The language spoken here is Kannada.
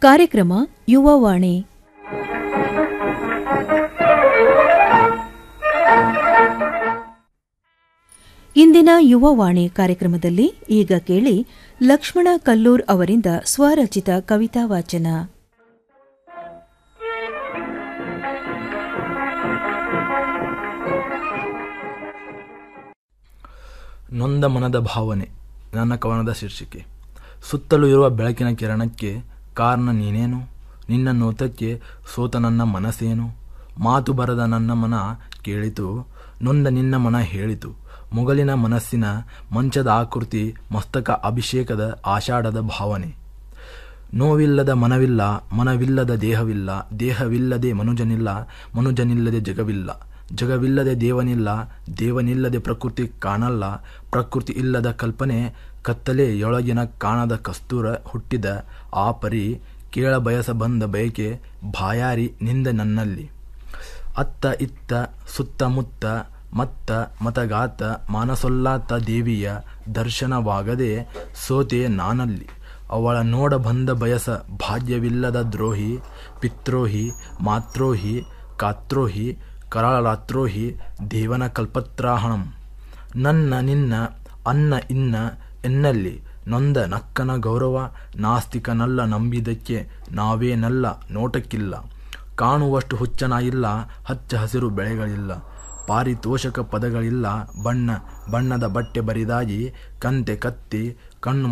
ಕಾರ್ಯಕ್ರಮ ಯುವವಾಣಿ ಇಂದಿನ ಯುವವಾಣಿ ಕಾರ್ಯಕ್ರಮದಲ್ಲಿ ಈಗ ಕೇಳಿ ಲಕ್ಷ್ಮಣ ಕಲ್ಲೂರ್ ಅವರಿಂದ ಸ್ವರಚಿತ ಕವಿತಾ ವಾಚನ ನೊಂದ ಮನದ ಭಾವನೆ ನನ್ನ ಕವನದ ಶೀರ್ಷಿಕೆ ಸುತ್ತಲೂ ಇರುವ ಬೆಳಕಿನ ಕಿರಣಕ್ಕೆ ಕಾರಣ ನೀನೇನು ನಿನ್ನ ನೋತಕ್ಕೆ ಸೋತ ನನ್ನ ಮನಸ್ಸೇನು ಮಾತು ಬರದ ನನ್ನ ಮನ ಕೇಳಿತು ನೊಂದ ನಿನ್ನ ಮನ ಹೇಳಿತು ಮೊಗಲಿನ ಮನಸ್ಸಿನ ಮಂಚದ ಆಕೃತಿ ಮಸ್ತಕ ಅಭಿಷೇಕದ ಆಷಾಢದ ಭಾವನೆ ನೋವಿಲ್ಲದ ಮನವಿಲ್ಲ ಮನವಿಲ್ಲದ ದೇಹವಿಲ್ಲ ದೇಹವಿಲ್ಲದೆ ಮನುಜನಿಲ್ಲ ಮನುಜನಿಲ್ಲದೆ ಜಗವಿಲ್ಲ ಜಗವಿಲ್ಲದೆ ದೇವನಿಲ್ಲ ದೇವನಿಲ್ಲದೆ ಪ್ರಕೃತಿ ಕಾಣಲ್ಲ ಪ್ರಕೃತಿ ಇಲ್ಲದ ಕಲ್ಪನೆ ಕತ್ತಲೆಯೊಳಗಿನ ಕಾಣದ ಕಸ್ತೂರ ಹುಟ್ಟಿದ ಆ ಪರಿ ಕೇಳ ಬಯಸ ಬಂದ ಬಯಕೆ ಬಾಯಾರಿ ನಿಂದ ನನ್ನಲ್ಲಿ ಅತ್ತ ಇತ್ತ ಸುತ್ತಮುತ್ತ ಮತ್ತ ಮತಗಾತ ಮಾನಸೊಲ್ಲಾತ ದೇವಿಯ ದರ್ಶನವಾಗದೆ ಸೋತೆ ನಾನಲ್ಲಿ ಅವಳ ನೋಡ ಬಂದ ಬಯಸ ಭಾಗ್ಯವಿಲ್ಲದ ದ್ರೋಹಿ ಪಿತ್ರೋಹಿ ಮಾತ್ರೋಹಿ ಕಾತ್ರೋಹಿ ಕರಾಳಾತ್ರೋಹಿ ದೇವನ ಕಲ್ಪತ್ರಾಹಣಂ ನನ್ನ ನಿನ್ನ ಅನ್ನ ಇನ್ನ ಎನ್ನಲ್ಲಿ ನೊಂದ ನಕ್ಕನ ಗೌರವ ನಾಸ್ತಿಕನಲ್ಲ ನಂಬಿದಕ್ಕೆ ನಾವೇನಲ್ಲ ನೋಟಕ್ಕಿಲ್ಲ ಕಾಣುವಷ್ಟು ಹುಚ್ಚನ ಇಲ್ಲ ಹಚ್ಚ ಹಸಿರು ಬೆಳೆಗಳಿಲ್ಲ ಪಾರಿತೋಷಕ ಪದಗಳಿಲ್ಲ ಬಣ್ಣ ಬಣ್ಣದ ಬಟ್ಟೆ ಬರಿದಾಗಿ ಕಂತೆ ಕತ್ತಿ ಕಣ್ಣು